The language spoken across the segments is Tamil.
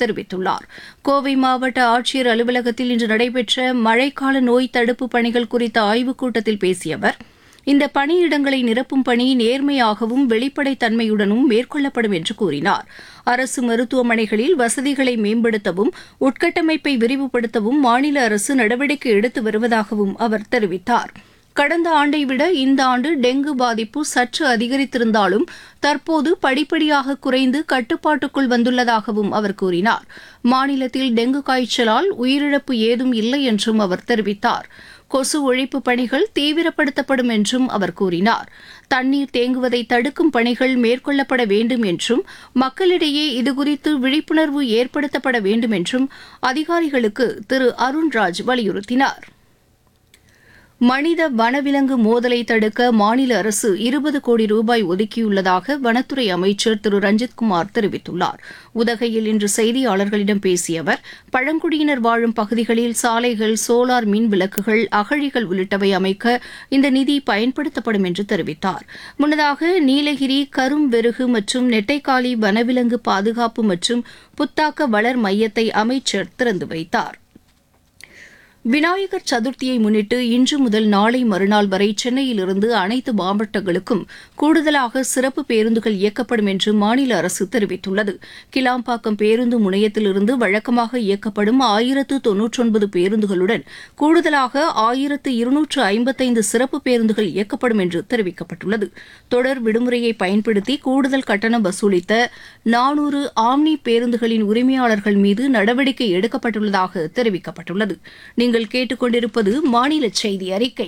தெரிவித்துள்ளார் கோவை மாவட்ட ஆட்சியர் அலுவலகத்தில் இன்று நடைபெற்ற மழைக்கால நோய் தடுப்பு பணிகள் குறித்த ஆய்வுக் கூட்டத்தில் பேசிய அவர் இந்த பணியிடங்களை நிரப்பும் பணி நேர்மையாகவும் வெளிப்படைத்தன்மையுடனும் மேற்கொள்ளப்படும் என்று கூறினார் அரசு மருத்துவமனைகளில் வசதிகளை மேம்படுத்தவும் உட்கட்டமைப்பை விரிவுபடுத்தவும் மாநில அரசு நடவடிக்கை எடுத்து வருவதாகவும் அவர் தெரிவித்தார் கடந்த ஆண்டை விட இந்த ஆண்டு டெங்கு பாதிப்பு சற்று அதிகரித்திருந்தாலும் தற்போது படிப்படியாக குறைந்து கட்டுப்பாட்டுக்குள் வந்துள்ளதாகவும் அவர் கூறினார் மாநிலத்தில் டெங்கு காய்ச்சலால் உயிரிழப்பு ஏதும் இல்லை என்றும் அவர் தெரிவித்தார் கொசு ஒழிப்பு பணிகள் தீவிரப்படுத்தப்படும் என்றும் அவர் கூறினார் தண்ணீர் தேங்குவதை தடுக்கும் பணிகள் மேற்கொள்ளப்பட வேண்டும் என்றும் மக்களிடையே இதுகுறித்து விழிப்புணர்வு ஏற்படுத்தப்பட வேண்டும் என்றும் அதிகாரிகளுக்கு திரு அருண்ராஜ் வலியுறுத்தினார் மனித வனவிலங்கு மோதலை தடுக்க மாநில அரசு இருபது கோடி ரூபாய் ஒதுக்கியுள்ளதாக வனத்துறை அமைச்சர் திரு ரஞ்சித்குமார் தெரிவித்துள்ளார் உதகையில் இன்று செய்தியாளர்களிடம் பேசிய அவர் பழங்குடியினர் வாழும் பகுதிகளில் சாலைகள் சோலார் மின் விளக்குகள் அகழிகள் உள்ளிட்டவை அமைக்க இந்த நிதி பயன்படுத்தப்படும் என்று தெரிவித்தார் முன்னதாக நீலகிரி கரும்பெருகு மற்றும் நெட்டைக்காலி வனவிலங்கு பாதுகாப்பு மற்றும் புத்தாக்க வளர் மையத்தை அமைச்சர் திறந்து வைத்தார் விநாயகர் சதுர்த்தியை முன்னிட்டு இன்று முதல் நாளை மறுநாள் வரை சென்னையிலிருந்து அனைத்து மாவட்டங்களுக்கும் கூடுதலாக சிறப்பு பேருந்துகள் இயக்கப்படும் என்று மாநில அரசு தெரிவித்துள்ளது கிளாம்பாக்கம் பேருந்து முனையத்திலிருந்து வழக்கமாக இயக்கப்படும் ஆயிரத்து தொன்னூற்றொன்பது பேருந்துகளுடன் கூடுதலாக ஆயிரத்து இருநூற்று ஐம்பத்தைந்து சிறப்பு பேருந்துகள் இயக்கப்படும் என்று தெரிவிக்கப்பட்டுள்ளது தொடர் விடுமுறையை பயன்படுத்தி கூடுதல் கட்டணம் வசூலித்த நானூறு ஆம்னி பேருந்துகளின் உரிமையாளர்கள் மீது நடவடிக்கை எடுக்கப்பட்டுள்ளதாக தெரிவிக்கப்பட்டுள்ளது நீங்கள் கேட்டுக்கொண்டிருப்பது மாநில செய்தி அறிக்கை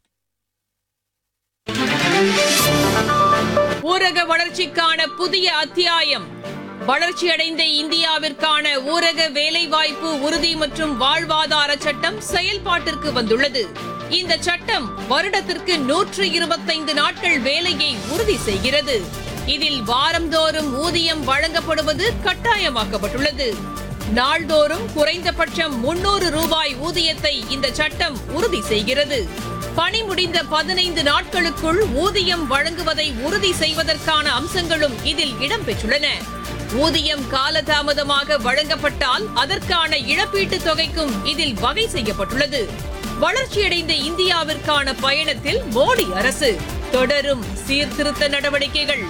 ஊரக வளர்ச்சிக்கான புதிய அத்தியாயம் வளர்ச்சியடைந்த இந்தியாவிற்கான ஊரக வேலைவாய்ப்பு உறுதி மற்றும் வாழ்வாதார சட்டம் செயல்பாட்டிற்கு வந்துள்ளது இந்த சட்டம் வருடத்திற்கு நூற்று இருபத்தைந்து நாட்கள் வேலையை உறுதி செய்கிறது இதில் வாரந்தோறும் ஊதியம் வழங்கப்படுவது கட்டாயமாக்கப்பட்டுள்ளது நாள்தோறும் குறைந்தபட்சம் முன்னூறு ரூபாய் ஊதியத்தை இந்த சட்டம் உறுதி செய்கிறது பணி முடிந்த பதினைந்து நாட்களுக்குள் ஊதியம் வழங்குவதை உறுதி செய்வதற்கான அம்சங்களும் இதில் இடம்பெற்றுள்ளன ஊதியம் காலதாமதமாக வழங்கப்பட்டால் அதற்கான இழப்பீட்டுத் தொகைக்கும் இதில் வகை செய்யப்பட்டுள்ளது வளர்ச்சியடைந்த இந்தியாவிற்கான பயணத்தில் மோடி அரசு தொடரும் சீர்திருத்த நடவடிக்கைகள்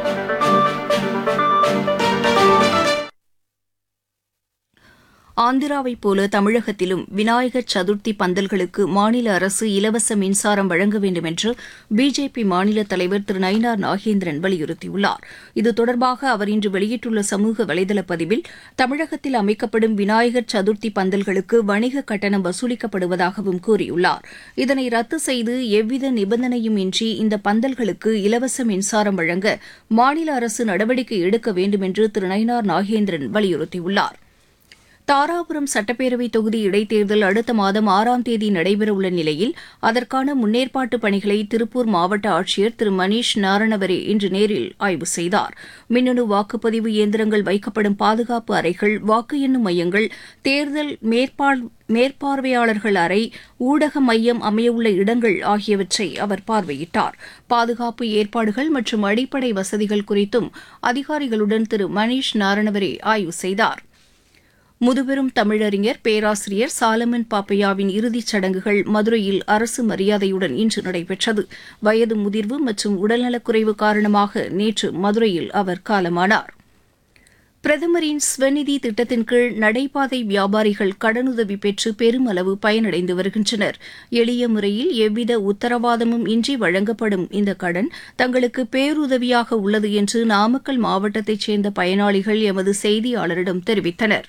ஆந்திராவைப் போல தமிழகத்திலும் விநாயகர் சதுர்த்தி பந்தல்களுக்கு மாநில அரசு இலவச மின்சாரம் வழங்க வேண்டும் என்று பிஜேபி மாநில தலைவர் திரு நயினார் நாகேந்திரன் வலியுறுத்தியுள்ளார் இது தொடர்பாக அவர் இன்று வெளியிட்டுள்ள சமூக வலைதள பதிவில் தமிழகத்தில் அமைக்கப்படும் விநாயகர் சதுர்த்தி பந்தல்களுக்கு வணிக கட்டணம் வசூலிக்கப்படுவதாகவும் கூறியுள்ளார் இதனை ரத்து செய்து எவ்வித நிபந்தனையும் இன்றி இந்த பந்தல்களுக்கு இலவச மின்சாரம் வழங்க மாநில அரசு நடவடிக்கை எடுக்க வேண்டும் என்று திரு நயினார் நாகேந்திரன் வலியுறுத்தியுள்ளார் தாராபுரம் சட்டப்பேரவை தொகுதி இடைத்தேர்தல் அடுத்த மாதம் ஆறாம் தேதி நடைபெறவுள்ள நிலையில் அதற்கான முன்னேற்பாட்டு பணிகளை திருப்பூர் மாவட்ட ஆட்சியர் திரு மணீஷ் நாரணவரே இன்று நேரில் ஆய்வு செய்தார் மின்னணு வாக்குப்பதிவு இயந்திரங்கள் வைக்கப்படும் பாதுகாப்பு அறைகள் வாக்கு எண்ணும் மையங்கள் தேர்தல் மேற்பார் மேற்பார்வையாளர்கள் அறை ஊடக மையம் அமையவுள்ள இடங்கள் ஆகியவற்றை அவர் பார்வையிட்டார் பாதுகாப்பு ஏற்பாடுகள் மற்றும் அடிப்படை வசதிகள் குறித்தும் அதிகாரிகளுடன் திரு மணீஷ் நாரணவரே ஆய்வு செய்தார் முதுபெரும் தமிழறிஞர் பேராசிரியர் சாலமன் பாப்பையாவின் இறுதிச் சடங்குகள் மதுரையில் அரசு மரியாதையுடன் இன்று நடைபெற்றது வயது முதிர்வு மற்றும் உடல்நலக்குறைவு காரணமாக நேற்று மதுரையில் அவர் காலமானார் பிரதமரின் ஸ்வநிதி திட்டத்தின் கீழ் நடைபாதை வியாபாரிகள் கடனுதவி பெற்று பெருமளவு பயனடைந்து வருகின்றனர் எளிய முறையில் எவ்வித உத்தரவாதமும் இன்றி வழங்கப்படும் இந்த கடன் தங்களுக்கு பேருதவியாக உள்ளது என்று நாமக்கல் மாவட்டத்தைச் சேர்ந்த பயனாளிகள் எமது செய்தியாளரிடம் தெரிவித்தனா்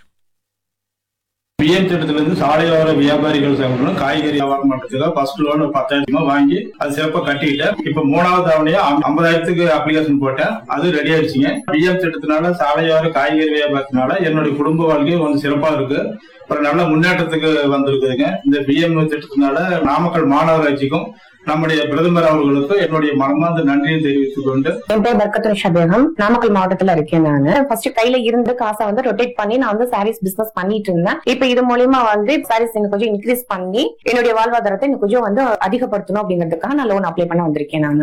பிஎம் திட்டத்திலிருந்து சாலையோர வியாபாரிகள் சங்கங்களும் காய்கறி வியாபாரம் பண்றதுக்கு ஃபர்ஸ்ட் லோன் பத்தாயிரமா வாங்கி அது சிறப்பா கட்டிக்கிட்டேன் இப்ப மூணாவது தவணையா ஐம்பதாயிரத்துக்கு அப்ளிகேஷன் போட்டேன் அது ரெடி ஆயிடுச்சுங்க பிஎம் திட்டத்தினால சாலையோர காய்கறி வியாபாரத்தினால என்னுடைய குடும்ப வாழ்க்கை கொஞ்சம் சிறப்பா இருக்கு ஒரு நல்ல முன்னேற்றத்துக்கு வந்திருக்குதுங்க இந்த பிஎம் திட்டத்தினால நாமக்கல் மாநகராட்சிக்கும் நம்முடைய பிரதமர் அவர்களுக்கு என்னுடைய மனமார்ந்த நன்றியை தெரிவித்துக் கொண்டு என் பேர் பர்கத்துரை ஷபேகம் நாமக்கல் மாவட்டத்துல இருக்கேன் நானு ஃபர்ஸ்ட் கையில இருந்த காசை வந்து ரொட்டேட் பண்ணி நான் வந்து சாரீஸ் பிசினஸ் பண்ணிட்டு இருந்தேன் இப்ப இது மூலியமா வந்து சாரீஸ் எனக்கு கொஞ்சம் இன்க்ரீஸ் பண்ணி என்னுடைய வாழ்வாதாரத்தை எனக்கு கொஞ்சம் வந்து அதிகப்படுத்தணும் அப்படிங்கிறதுக்காக நான் லோன் அப்ளை பண்ண வந்திருக்கேன் நான்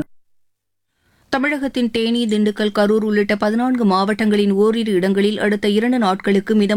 தமிழகத்தின் தேனி திண்டுக்கல் கரூர் உள்ளிட்ட பதினான்கு மாவட்டங்களின் ஓரிரு இடங்களில் அடுத்த இரண்டு நாட்களுக்கு மிதமான